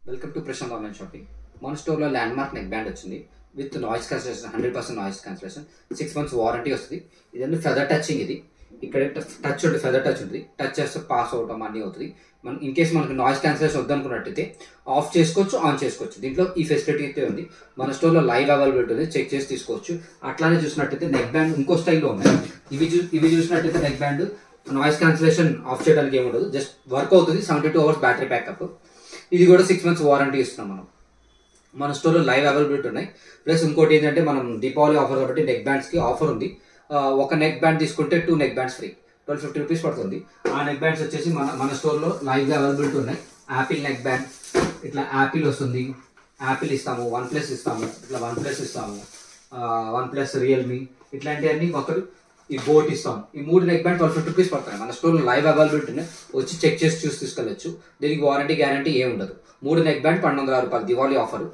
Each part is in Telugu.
Welcome to Prashanth online shopping మన స్టోర్లో ల్యాండ్ మార్క్ నెక్ బ్యాండ్ వచ్చింది with noise cancellation hundred percent noise cancellation six months warranty వస్తుంది ఇదంతా ఫెదర్ టచింగ్ ఇది ఇక్కడ టచ్ ఉంటుంది ఫెదర్ టచ్ ఉంటుంది టచ్ చేస్తే పాస్ అవటం అన్నీ అవుతుంది మనం ఇన్ కేస్ మనకు నాయిస్ క్యాన్సిలేషన్ వద్దనుకున్నట్టయితే ఆఫ్ చేసుకోవచ్చు ఆన్ చేసుకోవచ్చు దీంట్లో ఈ ఫెసిలిటీ అయితే ఉంది మన స్టోర్లో లైవ్ అవైలబిలిటీ ఉంది చెక్ చేసి తీసుకోవచ్చు అట్లానే చూసినట్టయితే నెక్ బ్యాండ్ ఇంకో స్టైల్లో ఉన్నాయి ఇవి చూ ఇవి చూసినట్టయితే neck band noise cancellation off చేయడానికి ఏమి ఉండదు జస్ట్ వర్క్ అవుతుంది seventy two hours battery backup ఇది కూడా సిక్స్ మంత్స్ వారంటీ ఇస్తున్నాం మనం మన స్టోర్లో లైవ్ అవైలబిలిటీ ఉన్నాయి ప్లస్ ఇంకోటి ఏంటంటే మనం దీపావళి ఆఫర్ కాబట్టి నెక్ బ్యాండ్స్కి ఆఫర్ ఉంది ఆ, ఒక నెక్ బ్యాండ్ తీసుకుంటే two neck bands free twelve fifty rupees పడుతుంది ఆ నెక్ బ్యాండ్స్ వచ్చేసి మన మన స్టోర్లో లైవ్గా అవైలబిలిటీ ఉన్నాయి యాపిల్ నెక్ బ్యాండ్ ఇట్లా యాపిల్ వస్తుంది యాపిల్ ఇస్తాము వన్ ప్లస్ ఇస్తాము ఇట్లా వన్ ప్లస్ ఇస్తాము వన్ ప్లస్ రియల్మీ ఇట్లాంటివన్నీ ఒకరు ఈ బోట్ ఇస్తాం ఈ మూడు neck band twelve fifty rupees పడతాయి మన స్టోర్లో లైవ్ అవైలబిలిటీ ఉన్నాయి వచ్చి చెక్ చేసి చూసి తీసుకెళ్ళచ్చు దీనికి వారంటీ గ్యారంటీ ఏమి ఉండదు మూడు నెక్ బ్యాండ్ పన్నెండు వందల రూపాయలు దివాళీ ఆఫర్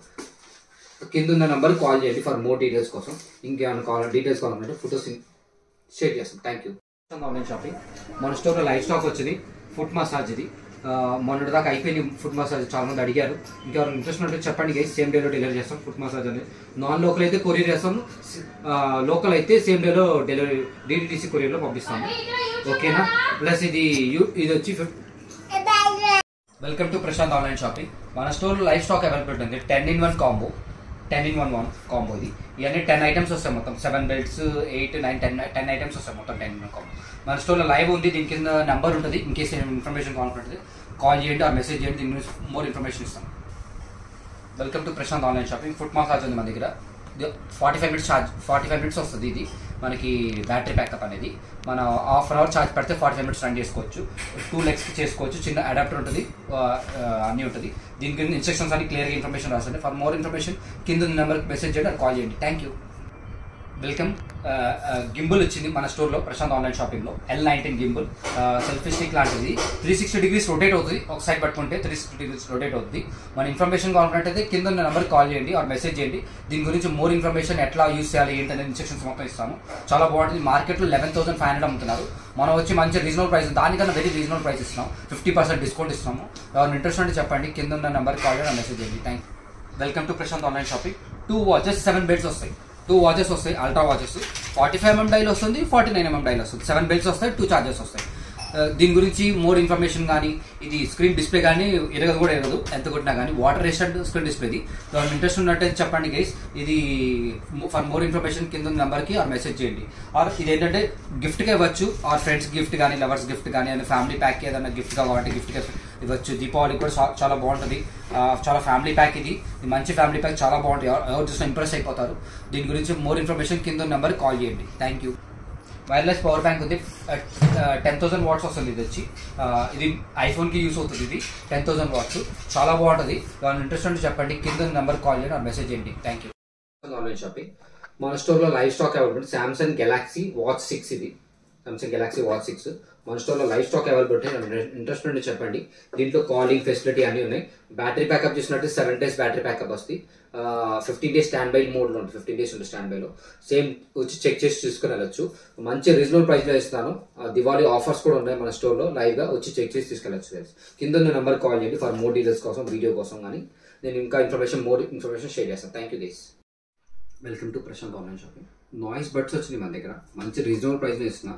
కింద ఉన్న నెంబర్ కాల్ చేయండి ఫర్ మోర్ డీటెయిల్స్ కోసం ఇంకేమైనా కావాలి డీటెయిల్స్ కావాలంటే ఫోటోస్ షేర్ చేస్తాం థ్యాంక్ యూ ఆన్లైన్ షాపింగ్ మన స్టోర్లో లైవ్ స్టాక్ వచ్చింది ఫుట్ మసాజ్ ఇది ఆ, మొన్నటి దాకా అయిపోయింది ఫుట్ మసాజ్ చాలా మంది అడిగారు ఇంకెవరైనా ఇంట్రెస్ట్ ఉంటే చెప్పండి గైస్ సేమ్ డేలో డెలివరీ చేస్తాం ఫుట్ మసాజ్ అనేది నాన్ లోకల్ అయితే కొరియర్ చేస్తాం లోకల్ అయితే సేమ్ డేలో డెలివరీ డిటిడిసి కొరియర్లో పంపిస్తాము ఓకేనా ప్లస్ ఇది యూ- ఇది వచ్చి ఫిఫ్- welcome to Prashanth online shopping మన స్టోర్ లైవ్ స్టాక్ అవైలబిలిటీ ఉంది ten in one combo ten in one one combo ఇది ఇవన్నీ టెన్ ఐటమ్స్ వస్తాయి మొత్తం seven belts eight nine ten ten items వస్తాయి మొత్తం టెన్ ఇన్ వన్ కాంబో మన స్టోర్లో లైవ్ ఉంది దీని కింద నెంబర్ ఉంటుంది ఇన్ కేసు ఇన్ఫర్మేషన్ కావాలనుకుంటుంది కాల్ చేయండి ఆ మెసేజ్ చేయండి దీని గురించి మోర్ ఇన్ఫర్మేషన్ ఇస్తాం welcome to Prashanth online shopping foot massage ఉంది మన దగ్గర forty five minutes charge forty five minutes వస్తుంది ఇది మనకి బ్యాటరీ బ్యాకప్ అనేది మన హాఫ్ అన్ అవర్ ఛార్జ్ పెడితే ఫార్టీ ఫైవ్ మినిట్స్ రన్ చేసుకోవచ్చు టూ లెగ్స్కి చేసుకోవచ్చు చిన్న అడాప్టర్ ఉంటుంది ఆ, ఆ, అన్నీ ఉంటుంది దీని గురించి ఇన్స్ట్రక్షన్స్ అన్ని క్లియర్గా ఇన్ఫర్మేషన్ రాస్తుంది ఫర్ మోర్ ఇన్ఫర్మేషన్ కింద నెంబర్కి మెసేజ్ చేయండి కాల్ చేయండి థ్యాంక్ యూ వెల్కమ్ గింబుల్ వచ్చింది మన స్టోర్లో ప్రశాంత్ ఆన్లైన్ షాపింగ్లో L nineteen gimbal selfie stick లాంటిది త్రీ సిక్స్టీ డిగ్రీస్ రొటేట్ అవుతుంది ఒక సైడ్ పట్టుకుంటే త్రీ సిక్స్టీ డిగ్రీస్ రొటేట్ అవుతుంది మన ఇన్ఫర్మేషన్ కావాలంటే కింద ఉన్న నెంబర్కి కాల్ చేయండి ఆర్ మెసేజ్ చేయండి దీని గురించి మోర్ ఇన్ఫర్మేషన్ ఎట్లా యూస్ చేయాలి ఏంటనే ఇన్స్ట్రక్షన్స్ మొత్తం ఇస్తాము చాలా బాగుంటుంది మార్కెట్లో లెవెన్ థౌసండ్ ఫైవ్ హండ్రెడ్ అమ్ముతున్నారు మనం వచ్చి మంచి రీజనబుల్ ప్రైస్ దానికన్నా వెరీ రీజనబుల్ ప్రైస్ ఇస్తున్నాం ఫిఫ్టీ పర్సెంట్ డిస్కౌంట్ ఇస్తున్నాము ఎవరైనా ఇంట్రెస్ట్ ఉంటే చెప్పండి కింద ఉన్న నెంబర్కి కాల్ చేయండి మెసేజ్ చేయండి thank welcome to Prashanth online shopping two watches seven belts వస్తాయి టూ వాచెస్ వస్తాయి ultra watches forty five MM dial వస్తుంది ఫార్టీ నైన్ ఎంఎం డైల్ వస్తుంది సెవెన్ బెల్ట్స్ వస్తాయి టూ చార్జెస్ వస్తాయి ఆ, దీని గురించి మోర్ ఇన్ఫర్మేషన్ కానీ ఇది స్క్రీన్ డిస్ప్లే కానీ ఎరగదు కూడా ఎరగదు ఎంత కొట్టినా కానీ వాటర్ రెసిస్టెంట్ స్క్రీన్ డిస్ప్లేది దాని ఇంట్రెస్ట్ ఉన్నట్టు చెప్పండి గైస్ ఇది ఫర్ మోర్ ఇన్ఫర్మేషన్ కింద నెంబర్కి ఆర్ మెసేజ్ చేయండి ఆర్ ఇది ఏంటంటే గిఫ్ట్గా ఇవ్వచ్చు ఆర్ ఫ్రెండ్స్ గిఫ్ట్ కానీ లవర్స్ గిఫ్ట్ కానీ ఏదైనా ఫ్యామిలీ ప్యాక్ ఏదైనా గిఫ్ట్ కావాలంటే గిఫ్ట్గా ఇవ్వచ్చు దీపావళికి కూడా చా- చాలా బాగుంటుంది ఆ, చాలా ఫ్యామిలీ ప్యాక్ ఇది ఇది మంచి ఫ్యామిలీ ప్యాక్ చాలా బాగుంటుంది ఎవరు ఎవరు చూసినా ఇంప్రెస్ అయిపోతారు దీని గురించి మోర్ ఇన్ఫర్మేషన్ కింద నెంబర్ కాల్ చేయండి thank you wireless power bank ఉంది టెన్ థౌసండ్ వాట్స్ వస్తుంది ఇది వచ్చి ఆ, ఇది ఐఫోన్కి యూస్ అవుతుంది ఇది టెన్ థౌసండ్ వాట్స్ చాలా బాగుంటుంది దాని ఇంట్రెస్ట్ ఉంటే చెప్పండి కింద నెంబర్ కాల్ చేయండి మెసేజ్ చేయండి థ్యాంక్ యూ ఆన్లైన్ షాపింగ్ మన స్టోర్లో live stock available Samsung Galaxy watch six ఇది సామ్సంగ్ గెలాక్సీ వాచ్ సిక్స్ మన స్టోర్లో లైవ్ స్టాక్ అవైలబిలిటీ ఇంట్రెస్ట్ ఉంటే చెప్పండి దీంట్లో కాలింగ్ ఫెసిలిటీ అన్నీ ఉన్నాయి బ్యాటరీ బ్యాకప్ చూసినట్టు సెవెన్ డేస్ బ్యాటరీ బ్యాకప్ వస్తుంది ఫిఫ్టీన్ డేస్ స్టాండ్ బై మోడ్లో ఉంటుంది ఫిఫ్టీన్ డేస్ ఉంటుంది స్టాండ్ బైలో సేమ్ వచ్చి చెక్ చేసి చూసుకుని వెళ్ళచ్చు మంచి రీజనబుల్ ప్రైస్లో ఇస్తాను ఆ, దివాళీ ఆఫర్స్ కూడా ఉన్నాయి మన స్టోర్లో లైవ్గా వచ్చి చెక్ చేసి తీసుకెళ్ళచ్చు guys. కింద ఉన్న నెంబర్ కాల్ చేయండి ఫర్ మోర్ డీటెయిల్స్ కోసం వీడియో కోసం కానీ నేను ఇంకా ఇన్ఫర్మేషన్ మోర్ ఇన్ఫర్మేషన్ షేర్ చేస్తాను thank you guys welcome to Prashanth online shopping noise buds వచ్చింది మన దగ్గర మంచి రీజనబుల్ ప్రైస్లో ఇస్తున్నా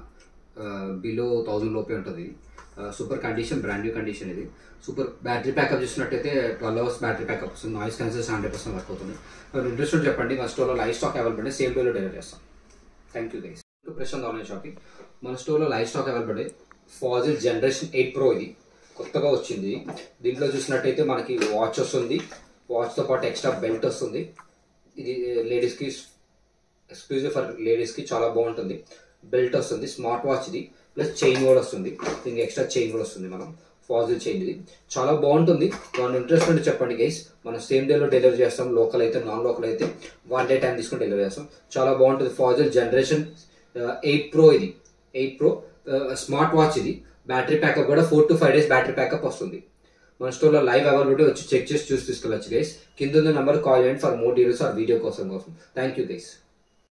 బిలో థౌజండ్ లోపే ఉంటుంది super condition brand new condition ఇది సూపర్ బ్యాటరీ ప్యాకప్ చూసినట్టయితే ట్వెల్వ్ అవర్స్ బ్యాటరీ ప్యాకప్ వస్తుంది noise cancels hundred percent work అవుతుంది ఇంట్రెస్ట్ ఉంటే చెప్పండి మన స్టోర్లో లైవ్ స్టాక్ అవైలబుల్ సేమ్ డేలో డెలివరీ చేస్తాం thank you guys Prashanth online shopping మన స్టోర్లో live stock available Fossil generation eight pro ఇది కొత్తగా వచ్చింది దీంట్లో చూసినట్టయితే మనకి వాచ్ వస్తుంది వాచ్తో పాటు ఎక్స్ట్రా బెల్ట్ వస్తుంది ఇది లేడీస్కి ఎక్స్క్లూజివ్ ఫర్ లేడీస్కి చాలా బాగుంటుంది బెల్ట్ వస్తుంది స్మార్ట్ వాచ్ ఇది ప్లస్ చైన్ కూడా వస్తుంది దీనికి ఎక్స్ట్రా చైన్ కూడా వస్తుంది మనం ఫాజిల్ చైన్ ఇది చాలా బాగుంటుంది దాని ఇంట్రెస్ట్ ఉంటే చెప్పండి గైస్ మనం సేమ్ డేలో డెలివరీ చేస్తాం లోకల్ అయితే నాన్ లోకల్ అయితే వన్ డే టైం తీసుకొని డెలివరీ చేస్తాం చాలా బాగుంటుంది ఫాజిల్ జనరేషన్ ఎయిట్ ప్రో ఇది ఎయిట్ ప్రో స్మార్ట్ వాచ్ ఇది బ్యాటరీ ప్యాకప్ కూడా four to five days battery backup వస్తుంది మన స్టోర్లో లైవ్ అవైలబిలిటీ వచ్చి చెక్ చేసి చూసి తీసుకెళ్ళచ్చు గైస్ కింద ఉన్న నెంబర్ కాల్ చేయండి for more details or video కోసం కోసం థ్యాంక్ యూ గైస్